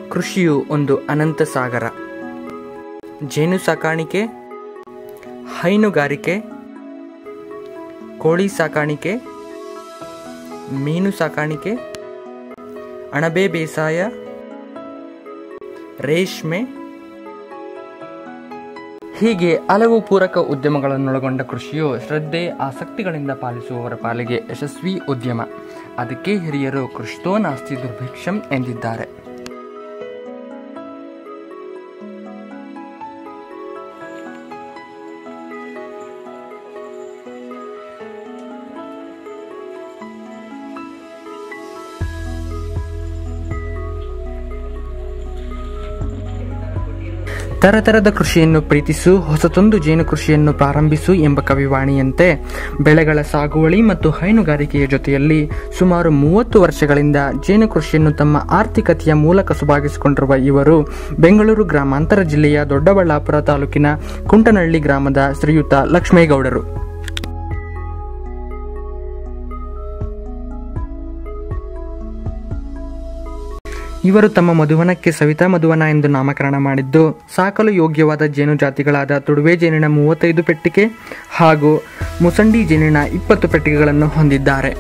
ಕೃಷಿಯು ಒಂದು ಅನಂತ ಸಾಗರ ಜೇನು ಸಾಕಾಣಿಕೆ ಹೈನುಗಾರಿಕೆ ಕೋಳಿ ಸಾಕಾಣಿಕೆ ಮೀನು ಸಾಕಾಣಿಕೆ ಅಣಬೆ ಬೇಸಾಯ ರೇಷ್ಮೆ ಹೀಗೆ ಹಲವು ಪೂರಕ ಉದ್ಯಮಗಳನ್ನೊಳಗೊಂಡ ಕೃಷಿಯು ಶ್ರದ್ಧೆ ಆಸಕ್ತಿಗಳಿಂದ ಪಾಲಿಸುವವರ ಪಾಲಿಗೆ ಯಶಸ್ವಿ ಉದ್ಯಮ ಅದಕ್ಕೆ ಹಿರಿಯರು ಕೃಷಿತೋ ನಾಸ್ತಿ ದುರ್ಭಿಕ್ಷಂ ಎಂದಿದ್ದಾರೆ ತರತರದ ಕೃಷಿಯನ್ನು ಪ್ರೀತಿಸು ಹೊಸತೊಂದು ಜೇನು ಕೃಷಿಯನ್ನು ಪ್ರಾರಂಭಿಸು ಎಂಬ ಕವಿವಾಣಿಯಂತೆ ಬೆಳೆಗಳ ಸಾಗುವಳಿ ಮತ್ತು ಹೈನುಗಾರಿಕೆಯ ಜೊತೆಯಲ್ಲಿ ಸುಮಾರು ಮೂವತ್ತು ವರ್ಷಗಳಿಂದ ಜೇನು ಕೃಷಿಯನ್ನು ತಮ್ಮ ಆರ್ಥಿಕತೆಯ ಮೂಲ ಕಸುಬಾಗಿಸಿಕೊಂಡಿರುವ ಇವರು ಬೆಂಗಳೂರು ಗ್ರಾಮಾಂತರ ಜಿಲ್ಲೆಯ ದೊಡ್ಡಬಳ್ಳಾಪುರ ತಾಲೂಕಿನ ಕುಂಟನಹಳ್ಳಿ ಗ್ರಾಮದ ಶ್ರೀಯುತ ಲಕ್ಷ್ಮೇಗೌಡರು ಇವರು ತಮ್ಮ ಮಧುವನಕ್ಕೆ ಸವಿತಾ ಮಧುವನ ಎಂದು ನಾಮಕರಣ ಮಾಡಿದ್ದು ಸಾಕಲು ಯೋಗ್ಯವಾದ ಜೇನು ಜಾತಿಗಳಾದ ತುಡುವೆ ಜೇನಿನ ಮೂವತ್ತೈದು ಪೆಟ್ಟಿಗೆ ಹಾಗೂ ಮುಸಂಡಿ ಜೇನಿನ ಇಪ್ಪತ್ತು ಪೆಟ್ಟಿಗೆಗಳನ್ನು ಹೊಂದಿದ್ದಾರೆ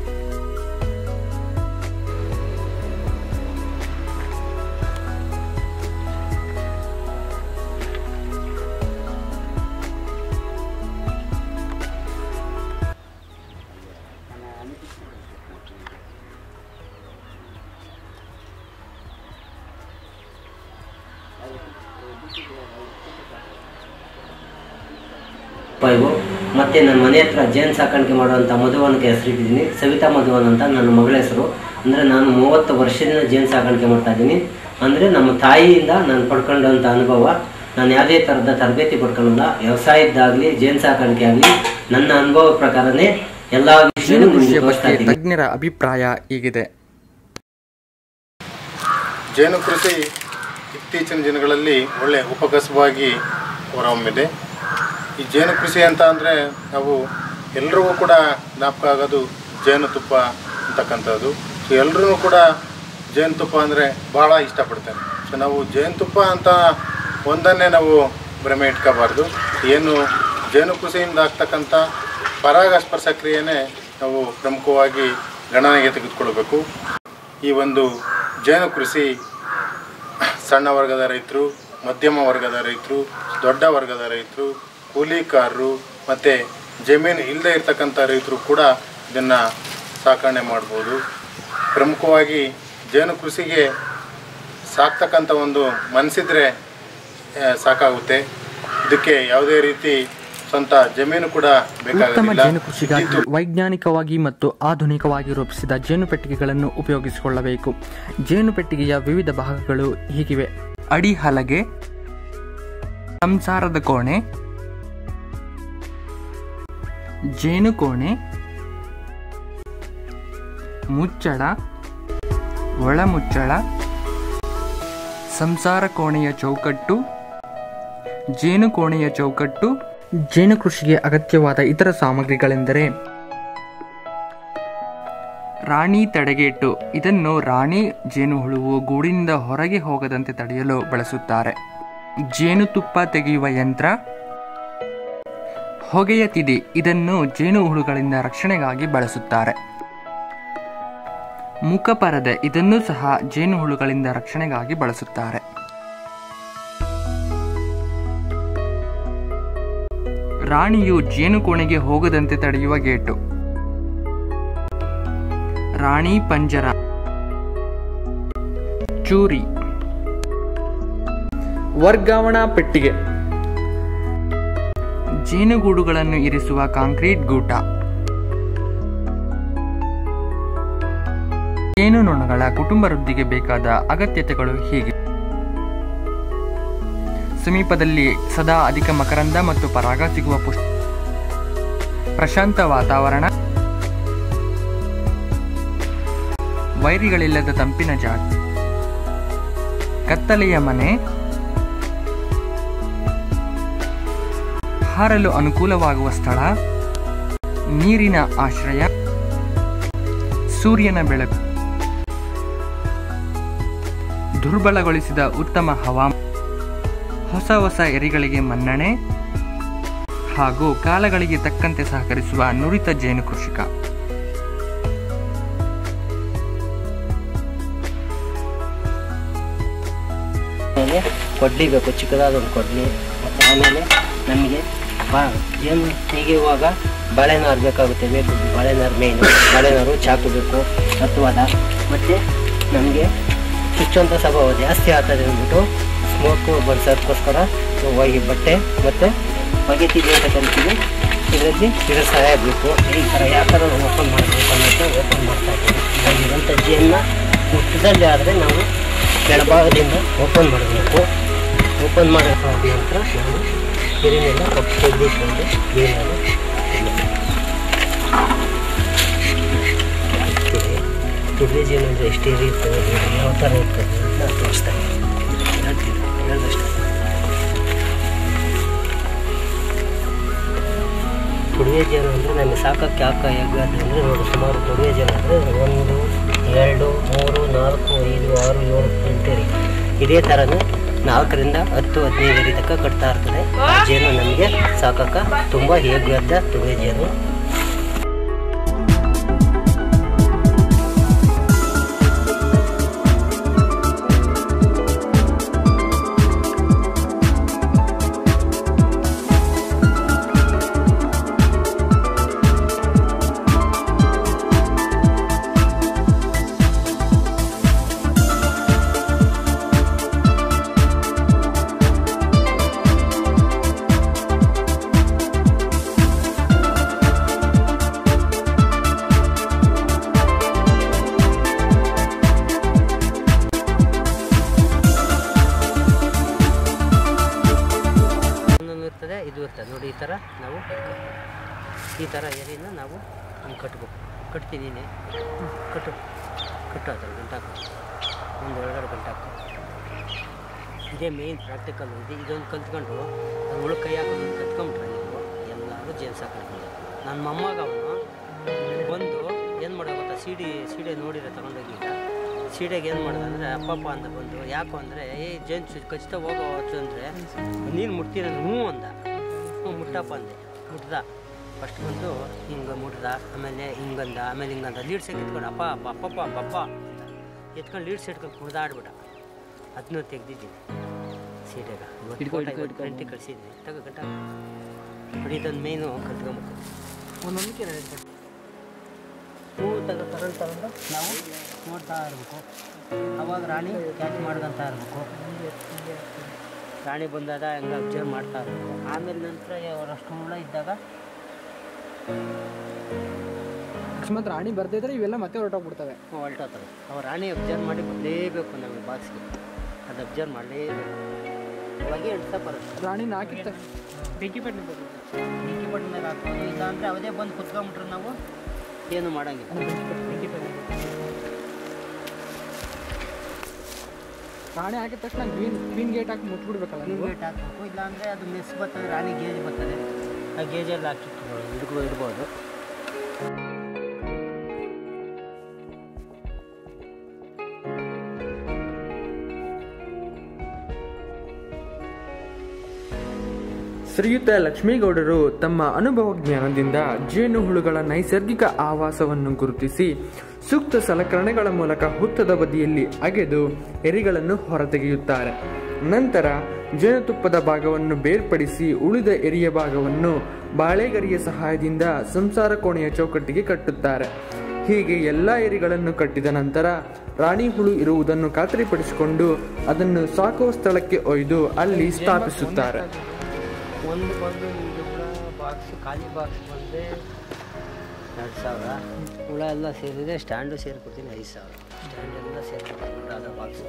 ರೂಪಾಯಿಗೂ ಮತ್ತೆ ನನ್ನ ಮನೆ ಹತ್ರ ಜೇನು ಸಾಕಾಣಿಕೆ ಮಾಡುವಂಥ ಮಧುವನ್ಗೆ ಹೆಸರಿಟ್ಟಿದ್ದೀನಿ ಸವಿತಾ ಮಧುವನ್ ಅಂತ ನನ್ನ ಮಗಳ ಹೆಸರು ಅಂದರೆ ನಾನು ಮೂವತ್ತು ವರ್ಷದಿಂದ ಜೇನು ಸಾಕಾಣಿಕೆ ಮಾಡ್ತಾ ಇದ್ದೀನಿ ಅಂದರೆ ನಮ್ಮ ತಾಯಿಯಿಂದ ನಾನು ಪಡ್ಕೊಂಡಂಥ ಅನುಭವ ನಾನು ಯಾವುದೇ ಥರದ ತರಬೇತಿ ಪಡ್ಕೊಳ್ಳಲ್ಲ ವ್ಯವಸಾಯದ್ದಾಗಲಿ ಜೇನು ಸಾಕಾಣಿಕೆ ಆಗಲಿ ನನ್ನ ಅನುಭವ ಪ್ರಕಾರನೇ ಎಲ್ಲ ಜೇನು ವಿಷಯನೂ ಕೃಷಿಯ ನಿಮ್ಗೆ ತೋರಿಸ್ತಾ ಬಗ್ಗೆ ಇದ್ದೀನಿ ತಜ್ಞರ ಅಭಿಪ್ರಾಯ ಹೀಗಿದೆ ಜೇನು ಕೃಷಿ ಇತ್ತೀಚಿನ ದಿನಗಳಲ್ಲಿ ಒಳ್ಳೆ ಉಪಕಸವಾಗಿ ಹೊರಹೊಮ್ಮಿದೆ ಈ ಜೇನು ಕೃಷಿ ಅಂತ ಅಂದರೆ ನಾವು ಎಲ್ರಿಗೂ ಕೂಡ ಜ್ಞಾಪಕ ಆಗೋದು ಜೇನುತುಪ್ಪ ಅಂತಕ್ಕಂಥದ್ದು ಸೊ ಎಲ್ಲರೂ ಕೂಡ ಜೇನುತುಪ್ಪ ಅಂದರೆ ಭಾಳ ಇಷ್ಟಪಡ್ತಾರೆ ಸೊ ನಾವು ಜೇನುತುಪ್ಪ ಅಂತ ಒಂದನ್ನೇ ನಾವು ಭ್ರಮೆ ಇಟ್ಕೋಬಾರ್ದು ಏನು ಜೇನು ಕೃಷಿಯಿಂದ ಆಗ್ತಕ್ಕಂಥ ಪರಾಗಸ್ಪರ್ಶ ಕ್ರಿಯೆನೇ ನಾವು ಪ್ರಮುಖವಾಗಿ ಗಣನೆಗೆ ತೆಗೆದುಕೊಳ್ಬೇಕು ಈ ಒಂದು ಜೇನು ಕೃಷಿ ಸಣ್ಣ ವರ್ಗದ ರೈತರು ಮಧ್ಯಮ ವರ್ಗದ ರೈತರು ದೊಡ್ಡ ವರ್ಗದ ರೈತರು ಕೂಲಿಕಾರರು ಮತ್ತು ಜಮೀನು ಇಲ್ಲದೆ ಇರ್ತಕ್ಕಂಥ ರೈತರು ಕೂಡ ಇದನ್ನು ಸಾಕಣೆ ಮಾಡ್ಬೋದು ಪ್ರಮುಖವಾಗಿ ಜೇನು ಕೃಷಿಗೆ ಸಾಕ್ತಕ್ಕಂಥ ಒಂದು ಮನಸ್ಸಿದ್ರೆ ಆ, ಸಾಕಾಗುತ್ತೆ ಇದಕ್ಕೆ ಯಾವುದೇ ರೀತಿ ಸ್ವಂತ ಜಮೀನು ಕೂಡ ಉತ್ತಮ ಬೇಕಾಗೋದಿಲ್ಲ ಜೇನು ಕೃಷಿಗಾಗಿ ವೈಜ್ಞಾನಿಕವಾಗಿ ಮತ್ತು ಆಧುನಿಕವಾಗಿ ರೂಪಿಸಿದ ಜೇನು ಪೆಟ್ಟಿಗೆಗಳನ್ನು ಉಪಯೋಗಿಸಿಕೊಳ್ಳಬೇಕು ಜೇನು ಪೆಟ್ಟಿಗೆಯ ವಿವಿಧ ಭಾಗಗಳು ಹೀಗಿವೆ ಅಡಿ ಹಲಗೆ ಸಂಸಾರದ ಕೋಣೆ ಜೇನು ಕೋಣೆ ಮುಚ್ಚಳ ಒಳಮುಚ್ಚಳ ಸಂಸಾರ ಕೋಣೆಯ ಚೌಕಟ್ಟು ಜೇನು ಕೋಣೆಯ ಚೌಕಟ್ಟು ಜೇನು ಕೃಷಿಗೆ ಅಗತ್ಯವಾದ ಇತರ ಸಾಮಗ್ರಿಗಳೆಂದರೆ ರಾಣಿ ತಡೆಗೇಟು ಇದನ್ನು ರಾಣಿ ಜೇನುಹುಳುವು ಗೂಡಿನಿಂದ ಹೊರಗೆ ಹೋಗದಂತೆ ತಡೆಯಲು ಬಳಸುತ್ತಾರೆ ಜೇನುತುಪ್ಪ ತೆಗೆಯುವ ಯಂತ್ರ ಹೊಗೆಯ ತಿದಿ ಇದನ್ನು ಜೇನುಹುಳುಗಳಿಂದ ರಕ್ಷಣೆಗಾಗಿ ಬಳಸುತ್ತಾರೆ ಮುಖಪರದೆ ಇದನ್ನು ಸಹ ಜೇನುಹುಳುಗಳಿಂದ ರಕ್ಷಣೆಗಾಗಿ ಬಳಸುತ್ತಾರೆ ರಾಣಿಯು ಜೇನುಕೋಣೆಗೆ ಹೋಗದಂತೆ ತಡೆಯುವ ಗೇಟು ರಾಣಿ ಪಂಜರ ಚೂರಿ ವರ್ಗಾವಣಾ ಪೆಟ್ಟಿಗೆ ಜೇನುಗೂಡುಗಳನ್ನು ಇರಿಸುವ ಕಾಂಕ್ರೀಟ್ ಗೂಟ ಜೇನುನೊಣಗಳ ಕುಟುಂಬ ವೃದ್ಧಿಗೆ ಬೇಕಾದ ಅಗತ್ಯತೆಗಳು ಹೀಗೆ ಸಮೀಪದಲ್ಲಿ ಸದಾ ಅಧಿಕ ಮಕರಂದ ಮತ್ತು ಪರಾಗ ಸಿಗುವ ಪುಷ್ಪ ಪ್ರಶಾಂತ ವಾತಾವರಣ ವೈರಿಗಳಿಲ್ಲದ ತಂಪಿನ ಜಾಗ ಕತ್ತಲೆಯ ಮನೆ ಹಾರಲು ಅನುಕೂಲವಾಗುವ ಸ್ಥಳ ನೀರಿನ ಆಶ್ರಯ ಸೂರ್ಯನ ಬೆಳಕು ದುರ್ಬಲಗೊಳಿಸಿದ ಉತ್ತಮ ಹವಾಮಾನ ಹೊಸ ಹೊಸ ಎರಿಗಳಿಗೆ ಮನ್ನಣೆ ಹಾಗೂ ಕಾಲಗಳಿಗೆ ತಕ್ಕಂತೆ ಸಹಕರಿಸುವ ನುರಿತ ಜೇನು ಕೃಷಿಕ ಆಮೇಲೆ ಕೊಡ್ಲಿ ಬೇಕು ಚಿಕ್ಕದಾದ ಒಂದು ಕೊಡ್ಲಿ ಮತ್ತು ಆಮೇಲೆ ನಮಗೆ ಬಾ ಜೇನು ತೆಗೆಯುವಾಗ ಬಾಳೆನಾರು ಬೇಕಾಗುತ್ತೆ ಬೇಕು ಬಾಳೆನಾರು ಮೇಯ್ನು ಬಾಳೆನಾರು ಚಾಕು ಬೇಕು ಸತ್ವಾದ ಮತ್ತು ನಮಗೆ ಚುಚ್ಚುವಂಥ ಸ್ವಭಾವ ಜಾಸ್ತಿ ಆಗ್ತದೆ ಅಂದ್ಬಿಟ್ಟು ಸ್ಮೋಕು ಬಡಿಸೋದಕ್ಕೋಸ್ಕರ ಹೋಗಿ ಬಟ್ಟೆ ಮತ್ತು ಬಗೆತಿದೆ ಅಂತ ಕರಿತೀವಿ ಇದರಲ್ಲಿ ಇದರ ಸಹಾಯ ಬೇಕು ಈ ಥರ ಯಾವ ಥರ ಓಪನ್ ಮಾಡಬೇಕು ಅನ್ನೋದು ಓಪನ್ ಮಾಡ್ತಾ ಇದ್ದೀವಿ ಇದರಲ್ಲಿರುವಂಥ ಜೇನ್ನ ಮುಟ್ಟದಲ್ಲಿ ಆದರೆ ನಾವು ಕೆಳಭಾಗದಿಂದ ಓಪನ್ ಮಾಡಬೇಕು ಓಪನ್ ಮಾಡೋ ನಂತರ ನಾವು ನೀರಿನೆಲ್ಲ ಕಪ್ಪು ತೆಗೆದುಕೊಂಡು ನೀರನ್ನು ತುಳಿ ಜೇನು ಅಂದರೆ ಎಷ್ಟು ಇರಿ ಇರ್ತದೆ ನೋಡಿ, ಯಾವ ಥರ ಇರ್ತದೆ ಅಂತ ತೋರಿಸ್ತಾ ಇದ್ದೀನಿ ಹೇಳ್ತೀನಿ ಹೇಳ್ದಷ್ಟೇ ತುಡಿವೆ ಜೇನು ಅಂದರೆ ನಮಗೆ ಸಾಕಕ್ಕೆ ಯಾಕೆ ಹೇಗೆ ಅಂದರೆ ನೋಡಿ ಸುಮಾರು ತುಡಿವೆ ಜೇನು ಅಂದರೆ ಒಂದು ಎರಡು ಮೂರು ನಾಲ್ಕು ಐದು ಆರು ಏಳು ಎಂಟು ರೀ ಇದೇ ಥರನೇ ನಾಲ್ಕರಿಂದ ಹತ್ತು ಹದಿನೈದು ರೀ ತನಕ ಕಟ್ತಾ ಇರ್ತದೆ ಆ ಜೇನು ನಮಗೆ ಸಾಕಕ್ಕೆ ತುಂಬ ಹೇಗಾದ ತುಡಿವೆ ಜೇನು ಒಂದೊಂದು ಇರ್ತದೆ ಇದು ಇರ್ತದೆ ನೋಡಿ ಈ ಥರ ನಾವು ಈ ಥರ ಎರಿನ ನಾವು ಹಿಂಗೆ ಕಟ್ಬೇಕು ಕಟ್ತಿದ್ದೀನಿ ಕಟ್ಟು ಕಟ್ಟು ಆ ಥರ ಗಂಟಾಕು ಒಂದು ಒಳಗಡೆ ಗಂಟಾಕು ಇದೇ ಮೇಯ್ನ್ ಪ್ರಾಕ್ಟಿಕಲ್ ಇದು ಇದೊಂದು ಕಲ್ತ್ಕೊಂಡು ಅದು ಉಳು ಕೈ ಹಾಕೋದು ಕಲ್ತ್ಕೊಂಡ್ರೆ ನೀವು ಎಲ್ಲರೂ ಜೇನು ಸಾಕೊಂಡು ನನ್ನ ಮೊಮ್ಮಗ ಅವನು ಬಂದು ಏನು ಮಾಡೋ ಗೊತ್ತಾ ಸೀಡಿ ಸೀಡೆ ನೋಡಿದ್ರೆ ತಗೊಂಡೋಗಿ ಈಗ ಸೀಡೆಗೆ ಏನು ಮಾಡೋದು ಅಂದರೆ ಅಪ್ಪಪ್ಪ ಅಂತ ಬಂದು ಯಾಕೋ ಅಂದರೆ ಏ ಜೇನು ಚು ಖಚಿತ ಹೋಗೋ ಹೊತ್ತು ಅಂದರೆ ನೀನು ಮುಟ್ತೀನಿ ಅಂದ್ರೆ ಹ್ಞೂ ಅಂದ ಹ್ಞೂ ಮುಟ್ಟಪ್ಪ ಅಂದೆ ಮುಟ್ದ ಫಸ್ಟ್ ಬಂದು ಹಿಂಗೆ ಮುಟ್ದ ಆಮೇಲೆ ಹಿಂಗಂದ ಆಮೇಲೆ ಹಿಂಗಂದ ಲೀಡ್ಸ್ ಎತ್ಕೊಂಡು ಅಪ್ಪ ಅಪ್ಪ ಅಪ್ಪಪ್ಪ ಪಪ್ಪ ಅಂತ ಎತ್ಕೊಂಡು ಲೀಡ್ಸ್ ಇಟ್ಕೊಂಡು ಕುಡ್ದಾಡ್ಬಿಟ್ಟ ಅದನ್ನೂ ತೆಗ್ದಿದ್ದೀನಿ ಸೀರೆಗ ಇವತ್ತು ಗಂಟೆ ಕಳಿಸಿದ್ದೀನಿ ತಗೋ ಗಂಟ ನೋಡಿ ಇದೊಂದು ಮೇಯ್ನು ಕಲ್ತ್ಕೊಂಬೇಕು ಒಂದೊಂದಕ್ಕೆ ಹೂ ತಗೋ ತಗೊಂಡು ತಗೊಂಡು ನಾವು ನೋಡ್ತಾ ಇರಬೇಕು ಅವಾಗ ರಾಣಿ ಕ್ಯಾಚ್ ಮಾಡ್ಕೊಂತ ಇರಬೇಕು ರಾಣಿ ಬಂದಾಗ ಹಂಗೆ ಅಬ್ಸರ್ವ್ ಮಾಡ್ತಾ ಇರಬೇಕು ಆಮೇಲೆ ನಂತರ ಅವರಷ್ಟು ಹುಳ ಇದ್ದಾಗ ಅಕಸ್ಮಾತ್ ರಾಣಿ ಬರ್ದಿದ್ರೆ ಇವೆಲ್ಲ ಮತ್ತೆ ಹೊರಟೋಗ್ಬಿಡ್ತವೆ ಹೊಲ್ಟೋತಾರೆ ಅವ್ರು ರಾಣಿ ಅಬ್ಸರ್ವ್ ಮಾಡಿ ಬರಲೇಬೇಕು ನಮಗೆ ಬಾಕ್ಸ್ಗೆ ಅದು ಅಬ್ಸರ್ವ್ ಮಾಡಲೇಬೇಕು ಅವಾಗೆ ಎಂಟು ಬರುತ್ತೆ ರಾಣಿ ನಾಕಿತ್ತ ಬೆಂಕಿ ಪಟ್ಟಣ ಬೆಂಕಿ ಬಟ್ಟೆ ಮೇಲೆ ಹಾಕ್ಬೋದು ಇಲ್ಲಾಂದರೆ ಅವದೇ ಬಂದು ಕುತ್ಕೊಂಬಿಟ್ರೆ ನಾವು ಏನು ಮಾಡೋಂಗಿಲ್ಲ ರಾಣಿ ಹಾಕಿದ ತಕ್ಷಣ ಗ್ರೀನ್ ಗ್ರೀನ್ ಗೇಟ್ ಹಾಕಿ ಮುಚ್ಚಿಬಿಡ್ಬೇಕಲ್ಲ ಗ್ರೀನ್ ಗೇಟ್ ಹಾಕಬೇಕು ಇಲ್ಲಾಂದರೆ ಅದು ಮೆಸ್ ಬರ್ತದೆ ರಾಣಿ ಗೇಜ್ ಬರ್ತದೆ ಆ ಗೇಜಲ್ಲಿ ಹಾಕಿಟ್ಬೋದು ಹಿಡ್ಕೊ ಇಡ್ಬೋದು ಶ್ರೀಯುತ ಲಕ್ಷ್ಮೀಗೌಡರು ತಮ್ಮ ಅನುಭವ ಜ್ಞಾನದಿಂದ ಜೇನುಹುಳುಗಳ ನೈಸರ್ಗಿಕ ಆವಾಸವನ್ನು ಗುರುತಿಸಿ ಸೂಕ್ತ ಸಲಕರಣೆಗಳ ಮೂಲಕ ಹುತ್ತದ ಬದಿಯಲ್ಲಿ ಅಗೆದು ಎರಿಗಳನ್ನು ಹೊರತೆಗೆಯುತ್ತಾರೆ ನಂತರ ಜೇನುತುಪ್ಪದ ಭಾಗವನ್ನು ಬೇರ್ಪಡಿಸಿ ಉಳಿದ ಎರಿಯ ಭಾಗವನ್ನು ಬಾಳೆಗರಿಯ ಸಹಾಯದಿಂದ ಸಂಸಾರ ಕೋಣೆಯ ಚೌಕಟ್ಟಿಗೆ ಕಟ್ಟುತ್ತಾರೆ ಹೀಗೆ ಎಲ್ಲ ಎರಿಗಳನ್ನು ಕಟ್ಟಿದ ನಂತರ ರಾಣಿ ಹುಳು ಇರುವುದನ್ನು ಖಾತ್ರಿಪಡಿಸಿಕೊಂಡು ಅದನ್ನು ಸಾಕುವ ಸ್ಥಳಕ್ಕೆ ಒಯ್ದು ಅಲ್ಲಿ ಸ್ಥಾಪಿಸುತ್ತಾರೆ ಒಂದು ಬಂದು ನಿಮಗೆ ಹುಳ ಬಾಕ್ಸ್ ಖಾಲಿ ಬಾಕ್ಸ್ ಬಂದರೆ ಎರಡು ಸಾವಿರ ಹುಳ ಎಲ್ಲ ಸೇರಿದೆ ಸ್ಟ್ಯಾಂಡು ಸೇರಿಕೊಡ್ತೀನಿ ಐದು ಸಾವಿರ ಸ್ಟ್ಯಾಂಡ್ ಎಲ್ಲ ಸೇರಿಕೊಡ್ತೀನಿ ಹುಳ ಅದ ಬಾಕ್ಸು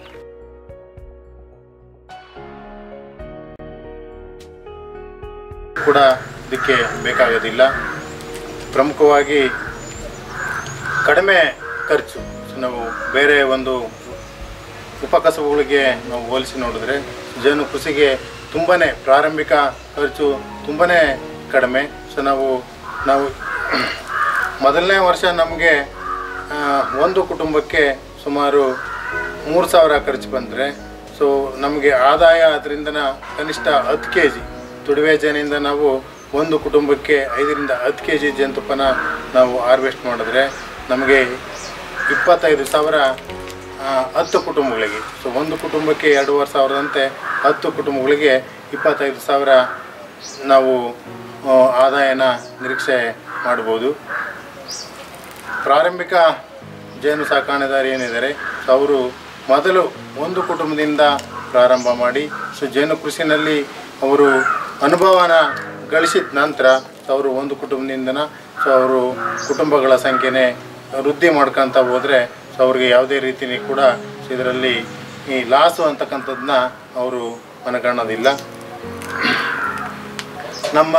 ಕೂಡ ಇದಕ್ಕೆ ಬೇಕಾಗೋದಿಲ್ಲ ಪ್ರಮುಖವಾಗಿ ಕಡಿಮೆ ಖರ್ಚು ಸೊ ನಾವು ಬೇರೆ ಒಂದು ಉಪಕಸಬುಗಳಿಗೆ ನಾವು ಹೋಲಿಸಿ ನೋಡಿದ್ರೆ ಜೇನು ಕೃಷಿಗೆ ತುಂಬಾ ಪ್ರಾರಂಭಿಕ ಖರ್ಚು ತುಂಬಾ ಕಡಿಮೆ ಸೊ ನಾವು ನಾವು ಮೊದಲನೇ ವರ್ಷ ನಮಗೆ ಒಂದು ಕುಟುಂಬಕ್ಕೆ ಸುಮಾರು ಮೂರು ಸಾವಿರ ಖರ್ಚು ಬಂದರೆ ಸೊ ನಮಗೆ ಆದಾಯ ಅದರಿಂದ ಕನಿಷ್ಠ ಹತ್ತು ಕೆ ಜಿ ತುಡಿವೆ ಜೇನಿಂದ ನಾವು ಒಂದು ಕುಟುಂಬಕ್ಕೆ ಐದರಿಂದ ಹತ್ತು ಕೆ ಜಿ ಜೇನುತುಪ್ಪನ ನಾವು ಹಾರ್ವೆಸ್ಟ್ ಮಾಡಿದ್ರೆ ನಮಗೆ ಇಪ್ಪತ್ತೈದು ಸಾವಿರ ಆ, ಹತ್ತು ಕುಟುಂಬಗಳಿಗೆ ಸೊ ಒಂದು ಕುಟುಂಬಕ್ಕೆ ಎರಡೂವರೆ ಸಾವಿರದಂತೆ ಹತ್ತು ಕುಟುಂಬಗಳಿಗೆ ಇಪ್ಪತ್ತೈದು ಸಾವಿರ ನಾವು ಆ, ಆದಾಯನ ನಿರೀಕ್ಷೆ ಮಾಡ್ಬೋದು ಪ್ರಾರಂಭಿಕ ಜೇನು ಸಾಕಾಣೆದಾರ ಏನಿದ್ದಾರೆ ಸೊ ಅವರು ಮೊದಲು ಒಂದು ಕುಟುಂಬದಿಂದ ಪ್ರಾರಂಭ ಮಾಡಿ ಸೊ ಜೇನು ಕೃಷಿನಲ್ಲಿ ಅವರು ಅನುಭವನ ಗಳಿಸಿದ ನಂತರ ಸೊ ಅವರು ಒಂದು ಕುಟುಂಬದಿಂದನ ಸೊ ಅವರು ಕುಟುಂಬಗಳ ಸಂಖ್ಯೆನೇ ವೃದ್ಧಿ ಮಾಡ್ಕೊತ ಹೋದರೆ ಸೊ ಅವ್ರಿಗೆ ಯಾವುದೇ ರೀತಿ ಕೂಡ ಇದರಲ್ಲಿ ಈ ಲಾಸು ಅಂತಕ್ಕಂಥದ್ದನ್ನ ಅವರು ಮನಗಾಣೋದಿಲ್ಲ ನಮ್ಮ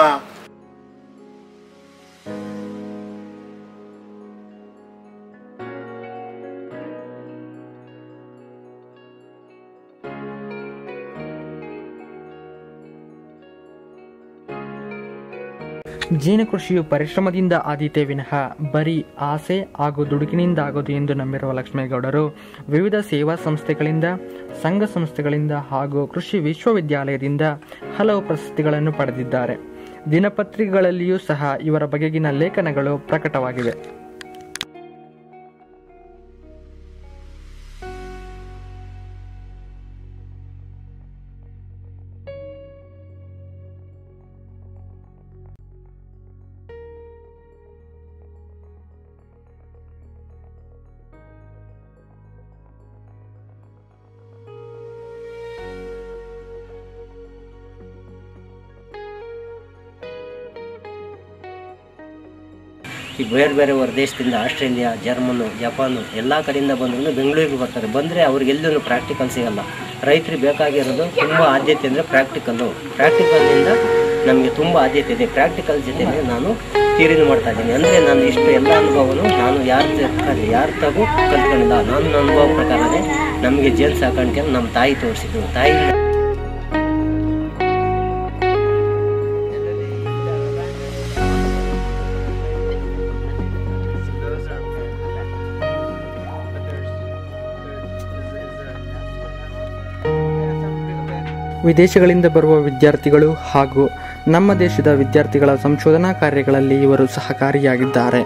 ಜೇನು ಕೃಷಿಯು ಪರಿಶ್ರಮದಿಂದ ಆದೀತೆ ವಿನಃ ಬರೀ ಆಸೆ ಹಾಗೂ ದುಡುಕಿನಿಂದ ಆಗೋದು ಎಂದು ನಂಬಿರುವ ಲಕ್ಷ್ಮೇಗೌಡರು ವಿವಿಧ ಸೇವಾ ಸಂಸ್ಥೆಗಳಿಂದ ಸಂಘ ಸಂಸ್ಥೆಗಳಿಂದ ಹಾಗೂ ಕೃಷಿ ವಿಶ್ವವಿದ್ಯಾಲಯದಿಂದ ಹಲವು ಪ್ರಶಸ್ತಿಗಳನ್ನು ಪಡೆದಿದ್ದಾರೆ ದಿನಪತ್ರಿಕೆಗಳಲ್ಲಿಯೂ ಸಹ ಇವರ ಬಗೆಗಿನ ಲೇಖನಗಳು ಪ್ರಕಟವಾಗಿವೆ ಈ ಬೇರೆ ಬೇರೆ ಹೊರ ದೇಶದಿಂದ ಆಸ್ಟ್ರೇಲಿಯಾ ಜರ್ಮನು ಜಪಾನು ಎಲ್ಲ ಕಡೆಯಿಂದ ಬಂದ್ರು ಬೆಂಗಳೂರಿಗೆ ಬರ್ತಾರೆ ಬಂದರೆ ಅವ್ರಿಗೆಲ್ಲೂ ಪ್ರಾಕ್ಟಿಕಲ್ ಸಿಗಲ್ಲ ರೈತರಿಗೆ ಬೇಕಾಗಿರೋದು ತುಂಬ ಆದ್ಯತೆ ಅಂದರೆ ಪ್ರಾಕ್ಟಿಕಲ್ಲು ಪ್ರಾಕ್ಟಿಕಲ್ನಿಂದ ನಮಗೆ ತುಂಬ ಆದ್ಯತೆ ಇದೆ ಪ್ರಾಕ್ಟಿಕಲ್ ಜೊತೆಗೆ ನಾನು ತೀರಿನ ಮಾಡ್ತಾ ಇದ್ದೀನಿ ಅಂದರೆ ನಾನು ಇಷ್ಟು ಎಲ್ಲ ಅನುಭವನು ನಾನು ಯಾರ ಯಾರ ತಗೋ ಕಲ್ತ್ಕೊಂಡಿಲ್ಲ ನಾನು ನನ್ನ ಅನುಭವ ಪ್ರಕಾರನೇ ನಮಗೆ ಜೇನು ಸಾಕಾಣಿಕೆ ನಮ್ಮ ತಾಯಿ ತೋರಿಸಿದ್ರು ತಾಯಿ ವಿದೇಶಗಳಿಂದ ಬರುವ ವಿದ್ಯಾರ್ಥಿಗಳು ಹಾಗೂ ನಮ್ಮ ದೇಶದ ವಿದ್ಯಾರ್ಥಿಗಳ ಸಂಶೋಧನಾ ಕಾರ್ಯಗಳಲ್ಲಿ ಇವರು ಸಹಕಾರಿಯಾಗಿದ್ದಾರೆ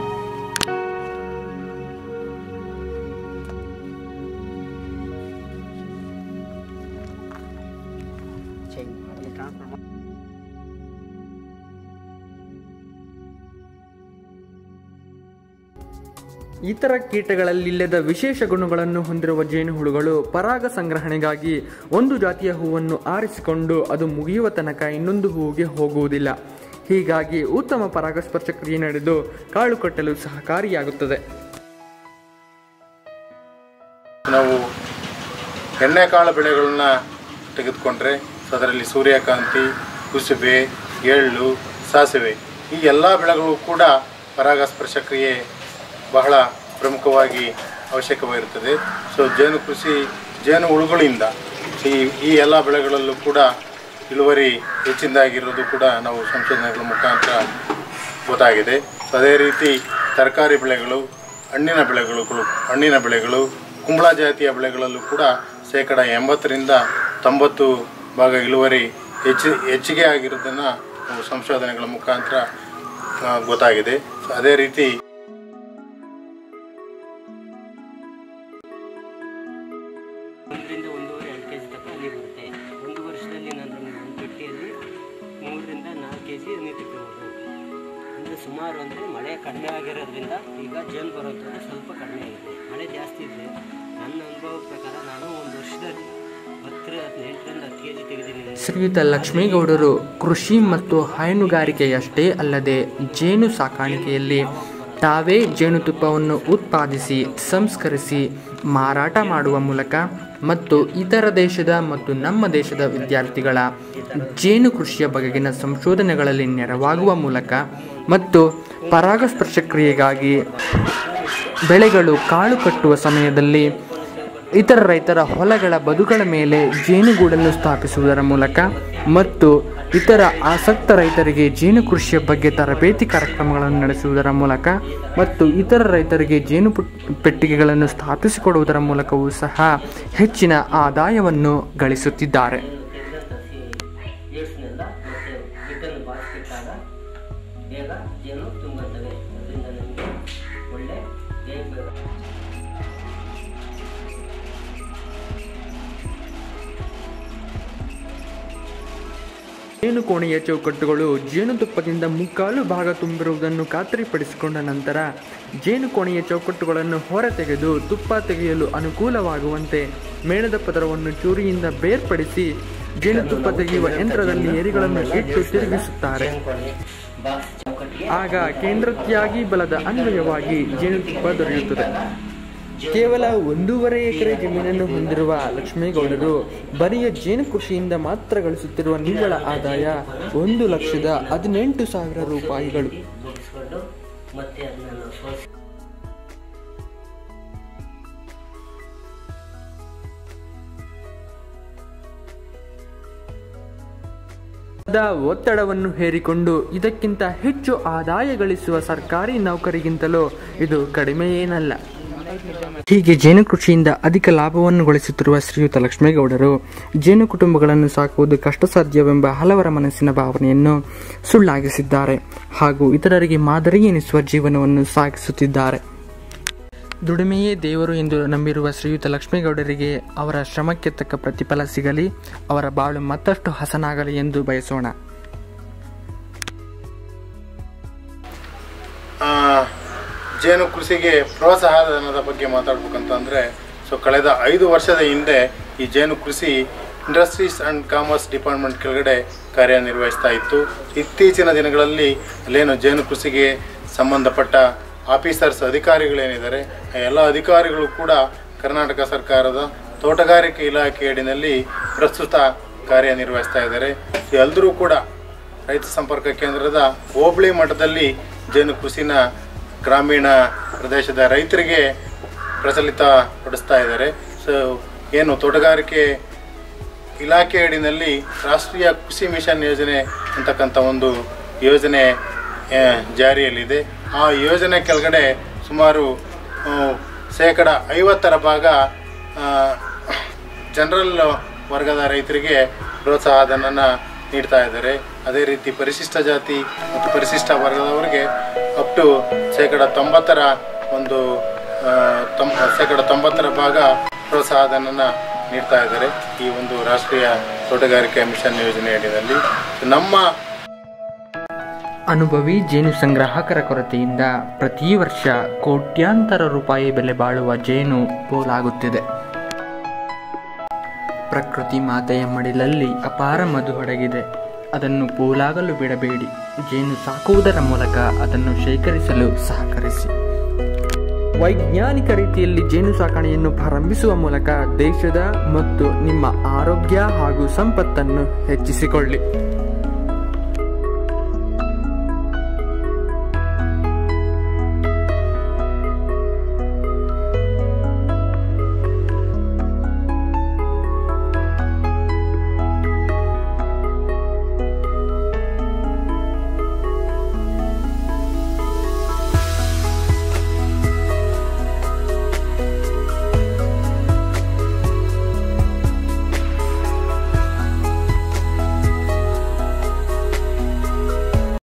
ಇತರ ಕೀಟಗಳಲ್ಲಿಲ್ಲದ ವಿಶೇಷ ಗುಣಗಳನ್ನು ಹೊಂದಿರುವ ಜೇನುಹುಳುಗಳು ಪರಾಗ ಸಂಗ್ರಹಣೆಗಾಗಿ ಒಂದು ಜಾತಿಯ ಹೂವನ್ನು ಆರಿಸಿಕೊಂಡು ಅದು ಮುಗಿಯುವ ತನಕ ಇನ್ನೊಂದು ಹೂವಿಗೆ ಹೋಗುವುದಿಲ್ಲ ಹೀಗಾಗಿ ಉತ್ತಮ ಪರಾಗಸ್ಪರ್ಶ ಕ್ರಿಯೆ ನಡೆದು ಕಾಳು ಕಟ್ಟಲು ಸಹಕಾರಿಯಾಗುತ್ತದೆ ನಾವು ಎಣ್ಣೆಕಾಳು ಬೆಳೆಗಳನ್ನ ತೆಗೆದುಕೊಂಡ್ರೆ ಸೊ ಅದರಲ್ಲಿ ಸೂರ್ಯಕಾಂತಿ ಕುಸುಬೆ ಎಳ್ಳು ಸಾಸಿವೆ ಈ ಎಲ್ಲ ಬೆಳೆಗಳು ಕೂಡ ಪರಾಗಸ್ಪರ್ಶ ಕ್ರಿಯೆ ಬಹಳ ಪ್ರಮುಖವಾಗಿ ಅವಶ್ಯಕವಾಗಿರುತ್ತದೆ ಸೊ ಜೇನು ಕೃಷಿ ಜೇನು ಹುಳುಗಳಿಂದ ಈ ಈ ಎಲ್ಲ ಬೆಳೆಗಳಲ್ಲೂ ಕೂಡ ಇಳುವರಿ ಹೆಚ್ಚಿನದಾಗಿರೋದು ಕೂಡ ನಾವು ಸಂಶೋಧನೆಗಳ ಮುಖಾಂತರ ಗೊತ್ತಾಗಿದೆ ಸೊ ಅದೇ ರೀತಿ ತರಕಾರಿ ಬೆಳೆಗಳು ಹಣ್ಣಿನ ಬೆಳೆಗಳು ಹಣ್ಣಿನ ಬೆಳೆಗಳು ಕುಂಬಳ ಜಾತಿಯ ಬೆಳೆಗಳಲ್ಲೂ ಕೂಡ ಶೇಕಡ ಎಂಬತ್ತರಿಂದ ತೊಂಬತ್ತು ಭಾಗ ಇಳುವರಿ ಹೆಚ್ಚು ಹೆಚ್ಚಿಗೆ ಆಗಿರೋದನ್ನು ನಾವು ಸಂಶೋಧನೆಗಳ ಮುಖಾಂತರ ಆ, ಗೊತ್ತಾಗಿದೆ ಸೊ ಅದೇ ರೀತಿ ಒಂದರಿಂದ ಒಂದೂವರೆ ಎರಡು ಕೆ ಜಿ ತನಕ ಹನಿ ಬರುತ್ತೆ ಒಂದು ವರ್ಷದಲ್ಲಿ ನಾನು ಒಂದು ಪೆಟ್ಟಿಯಲ್ಲಿ ಮೂರರಿಂದ ನಾಲ್ಕು ಕೆ ಜಿ ಹನಿ ತೆಗೆಬೋದು ಅಂದರೆ ಸುಮಾರು ಅಂದರೆ ಮಳೆ ಕಡಿಮೆ ಆಗಿರೋದ್ರಿಂದ ಈಗ ಜೇನು ಬರೋದ್ರಿಂದ ಸ್ವಲ್ಪ ಕಡಿಮೆ ಆಗಿದೆ ಮಳೆ ಜಾಸ್ತಿ ಇದ್ದರೆ ನನ್ನ ಅನುಭವ ಪ್ರಕಾರ ನಾನು ಒಂದು ವರ್ಷದಲ್ಲಿ ಹತ್ತರ ಹದಿನೆಂಟರಿಂದ ಹತ್ತು ಕೆ ಜಿ ತೆಗೆದಿದ್ದೀನಿ ಶ್ರೀಯುತ ಲಕ್ಷ್ಮೇಗೌಡರು ಕೃಷಿ ಮತ್ತು ಹೈನುಗಾರಿಕೆಯಷ್ಟೇ ಅಲ್ಲದೆ ಜೇನು ಸಾಕಾಣಿಕೆಯಲ್ಲಿ ತಾವೇ ಜೇನುತುಪ್ಪವನ್ನು ಉತ್ಪಾದಿಸಿ ಸಂಸ್ಕರಿಸಿ ಮಾರಾಟ ಮಾಡುವ ಮೂಲಕ ಮತ್ತು ಇತರ ದೇಶದ ಮತ್ತು ನಮ್ಮ ದೇಶದ ವಿದ್ಯಾರ್ಥಿಗಳ ಜೇನು ಕೃಷಿಯ ಬಗೆಗಿನ ಸಂಶೋಧನೆಗಳಲ್ಲಿ ನೆರವಾಗುವ ಮೂಲಕ ಮತ್ತು ಪರಾಗಸ್ಪರ್ಶ ಕ್ರಿಯೆಗಾಗಿ ಬೆಳೆಗಳು ಕಾಳು ಕಟ್ಟುವ ಸಮಯದಲ್ಲಿ ಇತರ ರೈತರ ಹೊಲಗಳ ಬದುಗಳ ಮೇಲೆ ಜೇನುಗೂಡನ್ನು ಸ್ಥಾಪಿಸುವುದರ ಮೂಲಕ ಮತ್ತು ಇತರ ಆಸಕ್ತ ರೈತರಿಗೆ ಜೇನು ಕೃಷಿಯ ಬಗ್ಗೆ ತರಬೇತಿ ಕಾರ್ಯಕ್ರಮಗಳನ್ನು ನಡೆಸುವುದರ ಮೂಲಕ ಮತ್ತು ಇತರ ರೈತರಿಗೆ ಜೇನು ಪುಟ್- ಪೆಟ್ಟಿಗೆಗಳನ್ನು ಸ್ಥಾಪಿಸಿಕೊಡುವುದರ ಮೂಲಕವೂ ಸಹ ಹೆಚ್ಚಿನ ಆದಾಯವನ್ನು ಗಳಿಸುತ್ತಿದ್ದಾರೆ ಏಡ್ಸ್ನೆಲ್ಲ ಮತ್ತೆ ಹಿಟ್ಟನ್ನು ಬಾರಿಸಿಟ್ಟಾಗ ಬೇಗ ಜೇನು ತುಂಬುತ್ತವೆ ಅದರಿಂದ ನಮಗೆ ಒಳ್ಳೆ ಬೇಗ ಬೇಗ ಜೇನು ಕೋಣೆಯ ಚೌಕಟ್ಟುಗಳು ಜೇನುತುಪ್ಪದಿಂದ ಮುಕ್ಕಾಲು ಭಾಗ ತುಂಬಿರುವುದನ್ನು ಖಾತರಿಪಡಿಸಿಕೊಂಡ ನಂತರ ಜೇನು ಕೋಣೆಯ ಚೌಕಟ್ಟುಗಳನ್ನು ಹೊರತೆಗೆದು ತುಪ್ಪ ತೆಗೆಯಲು ಅನುಕೂಲವಾಗುವಂತೆ ಮೇಣದ ಪದರವನ್ನು ಚೂರಿಯಿಂದ ಬೇರ್ಪಡಿಸಿ ಜೇನುತುಪ್ಪ ತೆಗೆಯುವ ಯಂತ್ರದಲ್ಲಿ ಎರಿಗಳನ್ನು ಇಟ್ಟು ತಿರುಗಿಸುತ್ತಾರೆ ಜೇನುಕೊಳೆ ಬಾಕ್ಸ್ ಚೌಕಟ್ಟಿಗೆ ಆಗ ಕೇಂದ್ರತ್ಯಾಗಿ ಬಲದ ಅನ್ವಯವಾಗಿ ಜೇನುತುಪ್ಪ ದೊರೆಯುತ್ತದೆ ಕೇವಲ ಒಂದೂವರೆ ಎಕರೆ ಜಮೀನನ್ನು ಹೊಂದಿರುವ ಲಕ್ಷ್ಮೇಗೌಡರು ಬರಿಯ ಜೇನು ಕೃಷಿಯಿಂದ ಮಾತ್ರ ಗಳಿಸುತ್ತಿರುವ ನಿವ್ವಳ ಆದಾಯ ಒಂದು ಲಕ್ಷದ ಹದಿನೆಂಟು ಸಾವಿರ ರೂಪಾಯಿಗಳು ಮುಗಿಸ್ಕೊಂಡು ಮತ್ತೆ ಅದನ್ನ ನಾವು ಸೋಸಿ ದ ಒತ್ತಡವನ್ನು ಹೇರಿಕೊಂಡು ಇದಕ್ಕಿಂತ ಹೆಚ್ಚು ಆದಾಯ ಗಳಿಸುವ ಸರ್ಕಾರಿ ನೌಕರಿಗಿಂತಲೂ ಇದು ಕಡಿಮೆಯೇನಲ್ಲ ಹೀಗೆ ಜೇನು ಕೃಷಿಯಿಂದ ಅಧಿಕ ಲಾಭವನ್ನು ಗಳಿಸುತ್ತಿರುವ ಶ್ರೀಯುತ ಲಕ್ಷ್ಮೇಗೌಡರು ಜೇನು ಕುಟುಂಬಗಳನ್ನು ಸಾಕುವುದು ಕಷ್ಟಸಾಧ್ಯವೆಂಬ ಹಲವರ ಮನಸ್ಸಿನ ಭಾವನೆಯನ್ನು ಸುಳ್ಳಾಗಿಸಿದ್ದಾರೆ ಹಾಗೂ ಇತರರಿಗೆ ಮಾದರಿ ಎನಿಸುವ ಜೀವನವನ್ನು ಸಾಗಿಸುತ್ತಿದ್ದಾರೆ ದುಡಿಮೆಯೇ ದೇವರು ಎಂದು ನಂಬಿರುವ ಶ್ರೀಯುತ ಲಕ್ಷ್ಮೇಗೌಡರಿಗೆ ಅವರ ಶ್ರಮಕ್ಕೆ ತಕ್ಕ ಪ್ರತಿಫಲ ಸಿಗಲಿ ಅವರ ಬಾಳು ಮತ್ತಷ್ಟು ಹಸನಾಗಲಿ ಎಂದು ಬಯಸೋಣ ಆ, ಜೇನು ಕೃಷಿಗೆ ಪ್ರೋತ್ಸಾಹಧನದ ಬಗ್ಗೆ ಮಾತಾಡ್ಬೇಕಂತಂದರೆ ಸೊ ಕಳೆದ ಐದು ವರ್ಷದ ಹಿಂದೆ ಈ ಜೇನು ಕೃಷಿ ಇಂಡಸ್ಟ್ರೀಸ್ ಆ್ಯಂಡ್ ಕಾಮರ್ಸ್ ಡಿಪಾರ್ಟ್ಮೆಂಟ್ ಕೆಳಗಡೆ ಕಾರ್ಯನಿರ್ವಹಿಸ್ತಾ ಇತ್ತು ಇತ್ತೀಚಿನ ದಿನಗಳಲ್ಲಿ ಅಲ್ಲೇನು ಜೇನು ಕೃಷಿಗೆ ಸಂಬಂಧಪಟ್ಟ ಆಫೀಸರ್ಸ್ ಅಧಿಕಾರಿಗಳೇನಿದ್ದಾರೆ ಆ ಎಲ್ಲ ಅಧಿಕಾರಿಗಳು ಕೂಡ ಕರ್ನಾಟಕ ಸರ್ಕಾರದ ತೋಟಗಾರಿಕೆ ಇಲಾಖೆ ಅಡಿನಲ್ಲಿ ಪ್ರಸ್ತುತ ಕಾರ್ಯನಿರ್ವಹಿಸ್ತಾ ಇದ್ದಾರೆ ಎಲ್ಲರೂ ಕೂಡ ರೈತ ಸಂಪರ್ಕ ಕೇಂದ್ರದ ಹೋಬಳಿ ಮಟ್ಟದಲ್ಲಿ ಜೇನು ಕೃಷಿನ ಗ್ರಾಮೀಣ ಪ್ರದೇಶದ ರೈತರಿಗೆ ಪ್ರಚಲಿತ ಪಡಿಸ್ತಾ ಇದ್ದಾರೆ ಸೊ ಏನು ತೋಟಗಾರಿಕೆ ಇಲಾಖೆ ಅಡಿನಲ್ಲಿ ರಾಷ್ಟ್ರೀಯ ಕೃಷಿ ಮಿಷನ್ ಯೋಜನೆ ಅಂತಕ್ಕಂಥ ಒಂದು ಯೋಜನೆ ಆ, ಜಾರಿಯಲ್ಲಿದೆ ಆ ಯೋಜನೆ ಕೆಳಗಡೆ ಸುಮಾರು ಆ, ಶೇಕಡ ಐವತ್ತರ ಭಾಗ ಜನರಲ್ ವರ್ಗದ ರೈತರಿಗೆ ಪ್ರೋತ್ಸಾಹಧನನ ನೀಡ್ತಾ ಇದ್ದಾರೆ ಅದೇ ರೀತಿ ಪರಿಶಿಷ್ಟ ಜಾತಿ ಮತ್ತು ಪರಿಶಿಷ್ಟ ವರ್ಗದವರಿಗೆ ಅಪ್ ಟು ಶೇಕಡ ತೊಂಬತ್ತರ ಒಂದು ಆ, ತೊಂಬ ಶೇಕಡ ತೊಂಬತ್ತರ ಭಾಗ ಪ್ರೋತ್ಸಾಹಧನನ ನೀಡ್ತಾ ಇದ್ದಾರೆ ಈ ಒಂದು ರಾಷ್ಟ್ರೀಯ ತೋಟಗಾರಿಕೆ ಮಿಷನ್ ಯೋಜನೆ ಅಡಿಯಲ್ಲಿ ನಮ್ಮ ಅನುಭವಿ ಜೇನು ಸಂಗ್ರಾಹಕರ ಕೊರತೆಯಿಂದ ಪ್ರತಿ ವರ್ಷ ಕೋಟ್ಯಾಂತರ ರೂಪಾಯಿ ಬೆಲೆ ಬಾಳುವ ಜೇನು ಪೋಲಾಗುತ್ತಿದೆ ಪ್ರಕೃತಿ ಮಾತೆಯ ಮಡಿಲಲ್ಲಿ ಅಪಾರ ಮಧು ಅಡಗಿದೆ ಅದನ್ನು ಪೋಲಾಗಲು ಬಿಡಬೇಡಿ ಜೇನು ಸಾಕುವುದರ ಮೂಲಕ ಅದನ್ನು ಶೇಖರಿಸಲು ಸಹಕರಿಸಿ ವೈಜ್ಞಾನಿಕ ರೀತಿಯಲ್ಲಿ ಜೇನು ಸಾಕಣೆಯನ್ನು ಪ್ರಾರಂಭಿಸುವ ಮೂಲಕ ದೇಶದ ಮತ್ತು ನಿಮ್ಮ ಆರೋಗ್ಯ ಹಾಗೂ ಸಂಪತ್ತನ್ನು ಹೆಚ್ಚಿಸಿಕೊಳ್ಳಿ